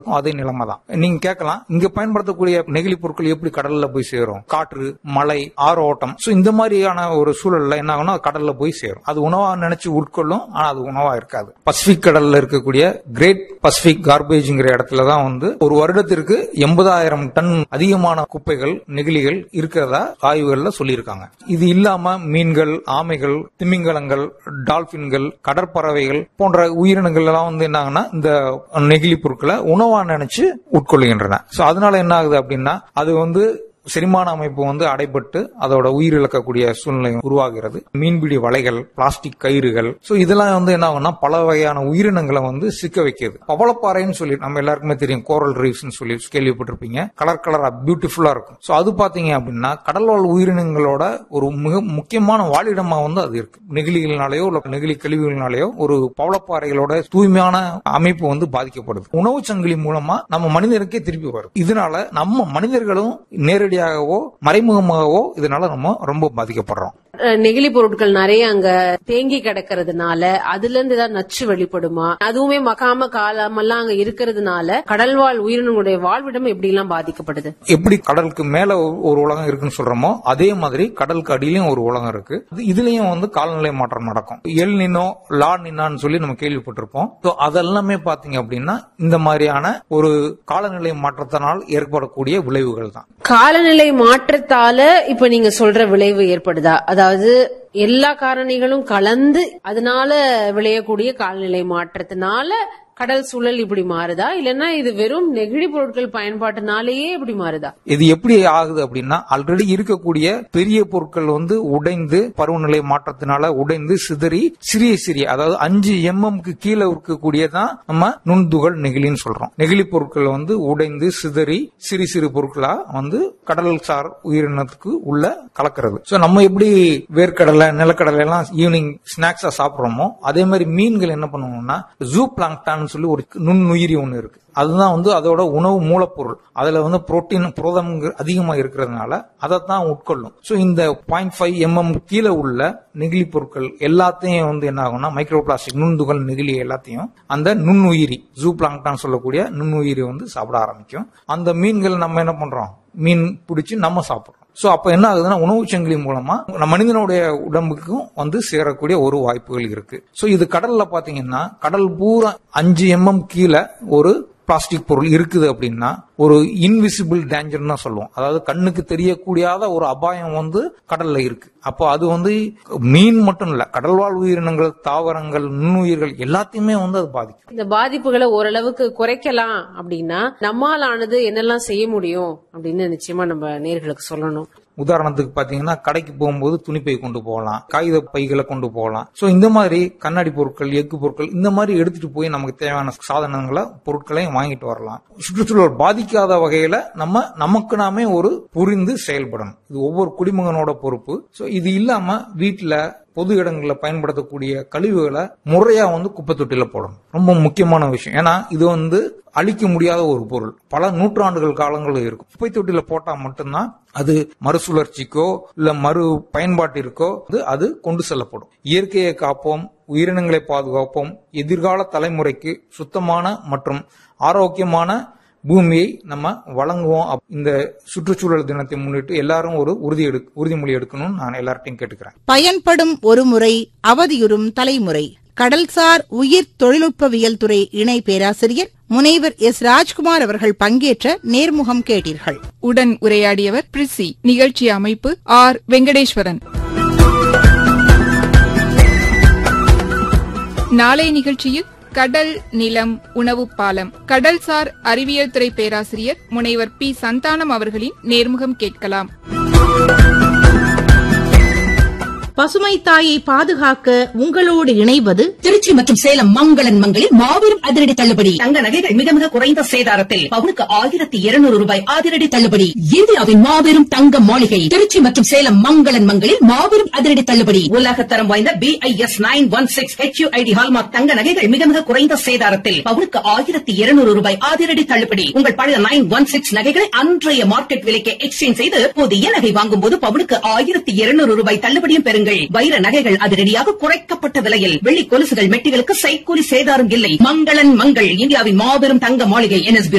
அதே நிலைமை தான் நீங்க கேட்கலாம் இங்க பயன்படுத்தக்கூடிய நெகிழி பொருட்கள் எப்படி கடல்ல போய் சேரும் காற்று மழை ஆரோட்டம் சோ இந்த மாதிரியான ஒரு சூழல்ல என்ன ஆகும்னா அது கடல்ல போய் சேரும் அது உணவா நினைச்சு உட்கொள்ளும் ஆனா அது உணவா இருக்காது பசிபிக் கடல்ல இருக்கக்கூடிய கிரேட் பசிபிக் கார்பேஜ்ங்கிற இடத்துல தான் வந்து ஒரு வருடத்திற்கு எண்பதாயிரம் டன் அதிகமான குப்பைகள் நெகிழிகள் இருக்கிறதா ஆய்வுகள்ல சொல்லியிருக்காங்க இது இல்லாம மீன்கள் ஆமைகள் திமிங்கலங்கள் டால்பின்கள் கடற்பறவைகள் போன்ற உயிரினங்கள் எல்லாம் வந்து என்ன ஆகுனா இந்த நெகிழி பொருட்களை உணவா நினைச்சு உட்கொள்கின்றன சோ அதனால என்ன ஆகுது அப்படின்னா அது வந்து செரிமான அமைப்பு வந்து அடைபட்டு அதோட உயிர் இழக்கக்கூடிய சூழ்நிலை உருவாகிறது மீன்பிடி வலைகள் பிளாஸ்டிக் கயிறுகள் சோ இதெல்லாம் வந்து என்ன ஆகும்னா பல வகையான உயிரினங்களை வந்து சிக்க வைக்கிறது பவளப்பாறைன்னு சொல்லி நம்ம எல்லாருக்குமே தெரியும் கோரல் ரீஃப்ஸ் சொல்லி கேள்விப்பட்டிருப்பீங்க கலர் கலரா பியூட்டிஃபுல்லா இருக்கும் சோ அது பாத்தீங்க அப்படின்னா கடல்வாழ் உயிரினங்களோட ஒரு மிக முக்கியமான வாழிடமா வந்து அது இருக்கு நெகிழிகள்னாலேயோ இல்ல நெகிழி கழிவுகள்னாலேயோ ஒரு பவளப்பாறைகளோட தூய்மையான அமைப்பு வந்து பாதிக்கப்படுது உணவு சங்கிலி மூலமா நம்ம மனிதனுக்கே திருப்பி வரும் இதனால நம்ம மனிதர்களும் நேரடியாகவோ மறைமுகமாகவோ இதனால நம்ம ரொம்ப பாதிக்கப்படுறோம் அஹ் நெகிழி பொருட்கள் நிறைய அங்க தேங்கி கிடக்கிறதுனால அதுல இருந்து ஏதாவது நச்சு வெளிப்படுமா அதுவுமே மக்காம காலமெல்லாம் அங்க இருக்கிறதுனால கடல்வாழ் உயிரினங்களுடைய வாழ்விடம் எப்படி எல்லாம் பாதிக்கப்படுது எப்படி கடலுக்கு மேல ஒரு உலகம் இருக்குன்னு சொல்றோமோ அதே மாதிரி கடலுக்கு அடியிலயும் ஒரு உலகம் இருக்கு இது- இதுலயும் வந்து காலநிலை மாற்றம் நடக்கும் எல் நினோ லா நின்னான்னு சொல்லி நம்ம கேள்விப்பட்டிருப்போம் So அதெல்லாமே பாத்தீங்க அப்படின்னா இந்த மாதிரியான ஒரு காலநிலை மாற்றத்தினால் ஏற்படக்கூடிய விளைவுகள் தான் காலநிலை மாற்றத்தால இப்ப நீங்க சொல்ற விளைவு ஏற்படுதா அதாவது எல்லா காரணிகளும் கலந்து அதனால விளையக்கூடிய காலநிலை மாற்றத்தினால கடல் சூழல் இப்படி மாறுதா இல்லன்னா இது வெறும் நெகிழி பொருட்கள் பயன்பாட்டுனாலேயே இப்படி மாறுதா இது எப்படி ஆகுது அப்படின்னா ஆல்ரெடி இருக்கக்கூடிய பெரிய பொருட்கள் வந்து உடைந்து பருவநிலை மாற்றத்தினால உடைந்து சிதறி சிறிய சிறிய அதாவது அஞ்சு எம்எம்க்கு கீழே இருக்கக்கூடியதான் நம்ம நுண்துகள் நெகிழின்னு சொல்றோம் நெகிழி பொருட்கள் வந்து உடைந்து சிதறி சிறு சிறு பொருட்களா வந்து கடல் சார் உயிரினத்துக்கு உள்ள கலக்கிறது சோ நம்ம எப்படி வேர்க்கடலை நிலக்கடலை எல்லாம் ஈவினிங் ஸ்நாக்ஸா சாப்பிடுறோமோ அதே மாதிரி மீன்கள் என்ன பண்ணுவோம்னா ஜூ பிளாங்டான் சொல்லி ஒரு நுண்ணுயிரி ஒண்ணு இருக்கு அதுதான் வந்து அதோட உணவு மூலப்பொருள் அதுல வந்து புரோட்டீன் புரதம் அதிகமா இருக்கிறதுனால அதை தான் உட்கொள்ளும் சோ இந்த பாயிண்ட் ஃபைவ் எம்எம் கீழே உள்ள நெகிழி பொருட்கள் எல்லாத்தையும் வந்து என்ன ஆகும்னா மைக்ரோ பிளாஸ்டிக் நுண்துகள் நெகிழி எல்லாத்தையும் அந்த நுண்ணுயிரி ஜூ பிளாங்டான் சொல்லக்கூடிய நுண்ணுயிரி வந்து சாப்பிட ஆரம்பிக்கும் அந்த மீன்கள் நம்ம என்ன பண்றோம் மீன் பிடிச்சி நம்ம சாப்பிடுறோம் சோ அப்ப என்ன ஆகுதுன்னா உணவு சங்கிலி மூலமா நம்ம மனிதனுடைய உடம்புக்கும் வந்து சேரக்கூடிய ஒரு வாய்ப்புகள் இருக்கு சோ இது கடல்ல பாத்தீங்கன்னா கடல் பூரா அஞ்சு எம்எம் கீழே ஒரு பிளாஸ்டிக் பொருள் இருக்குது அப்படின்னா ஒரு இன்விசிபிள் டேஞ்சர் தான் சொல்லுவோம் அதாவது கண்ணுக்கு தெரியக்கூடியாத ஒரு அபாயம் வந்து கடல்ல இருக்கு அப்போ அது வந்து மீன் மட்டும் இல்ல கடல்வாழ் உயிரினங்கள் தாவரங்கள் நுண்ணுயிர்கள் எல்லாத்தையுமே வந்து அது பாதிக்கும் இந்த பாதிப்புகளை ஓரளவுக்கு குறைக்கலாம் அப்படின்னா நம்மால் ஆனது என்னெல்லாம் செய்ய முடியும் அப்படின்னு நிச்சயமா நம்ம நேர்களுக்கு சொல்லணும் உதாரணத்துக்கு பாத்தீங்கன்னா கடைக்கு போகும்போது துணிப்பை கொண்டு போகலாம் காகித பைகளை கொண்டு போகலாம் சோ இந்த மாதிரி கண்ணாடி பொருட்கள் எஃகு பொருட்கள் இந்த மாதிரி எடுத்துட்டு போய் நமக்கு தேவையான சாதனங்களை பொருட்களையும் வாங்கிட்டு வரலாம் சுற்றுச்சூழல் பாதிக்காத வகையில நம்ம நமக்கு நாமே ஒரு புரிந்து செயல்படணும் இது ஒவ்வொரு குடிமகனோட பொறுப்பு சோ இது இல்லாம வீட்டுல பொது இடங்களில் பயன்படுத்தக்கூடிய கழிவுகளை முறையா வந்து குப்பை தொட்டில போடணும் ரொம்ப முக்கியமான விஷயம் ஏன்னா இது வந்து அழிக்க முடியாத ஒரு பொருள் பல நூற்றாண்டுகள் காலங்கள் இருக்கும் குப்பை தொட்டில போட்டா மட்டும்தான் அது மறுசுழற்சிக்கோ இல்ல மறு பயன்பாட்டிற்கோ அது- அது கொண்டு செல்லப்படும் இயற்கையை காப்போம் உயிரினங்களை பாதுகாப்போம் எதிர்கால தலைமுறைக்கு சுத்தமான மற்றும் ஆரோக்கியமான பூமியை நம்ம வழங்குவோம் அப்- இந்த சுற்றுச்சூழல் தினத்தை முன்னிட்டு எல்லாரும் ஒரு உறுதி எடு உறுதிமொழி எடுக்கணும்னு நான் எல்லார்ட்டையும் கேட்டுக்கிறேன் பயன்படும் ஒரு முறை அவதியுறும் தலைமுறை கடல்சார் உயிர் தொழில்நுட்பவியல் துறை இணை பேராசிரியர் முனைவர் எஸ் ராஜ்குமார் அவர்கள் பங்கேற்ற நேர்முகம் கேட்டீர்கள் உடன் உரையாடியவர் பிரிசி நிகழ்ச்சி அமைப்பு ஆர் வெங்கடேஸ்வரன் நாளை நிகழ்ச்சியில் கடல் நிலம் உணவு பாலம் கடல்சார் அறிவியல் துறை பேராசிரியர் முனைவர் பி சந்தானம் அவர்களின் நேர்முகம் கேட்கலாம் பசுமை தாயை பாதுகாக்க உங்களோடு இணைவது திருச்சி மற்றும் சேலம் மங்களன் மங்களில் மாபெரும் அதிரடி தள்ளுபடி தங்க நகைகள் மிக மிக குறைந்த சேதாரத்தில் பவுனுக்கு ஆயிரத்தி இருநூறு ரூபாய் அதிரடி தள்ளுபடி இந்தியாவின் மாபெரும் தங்க மாளிகை திருச்சி மற்றும் சேலம் மங்களன் மங்களில் மாபெரும் அதிரடி தள்ளுபடி உலகத்தரம் வாய்ந்த B I S nine one six H ID hallmark தங்க நகைகள் மிக மிக குறைந்த சேதாரத்தில் பவுனுக்கு ஆயிரத்தி இருநூறு ரூபாய் அதிரடி தள்ளுபடி உங்கள் பழைய நைன் ஒன் சிக்ஸ் நகைகளை அன்றைய மார்க்கெட் விலைக்கு எக்ஸ்சேஞ்ச் செய்து புதிய நகை வாங்கும் போது பவுனுக்கு ஆயிரத்தி இருநூறு ரூபாய் தள்ளுபடியும் பெறுங்கள் வாங்குங்கள் வைர நகைகள் அதிரடியாக குறைக்கப்பட்ட விலையில் வெள்ளி கொலுசுகள் மெட்டிகளுக்கு சைக்கூலி சேதாரம் இல்லை மங்களன் மங்கள் இந்தியாவின் மாபெரும் தங்க மாளிகை என்எஸ்பி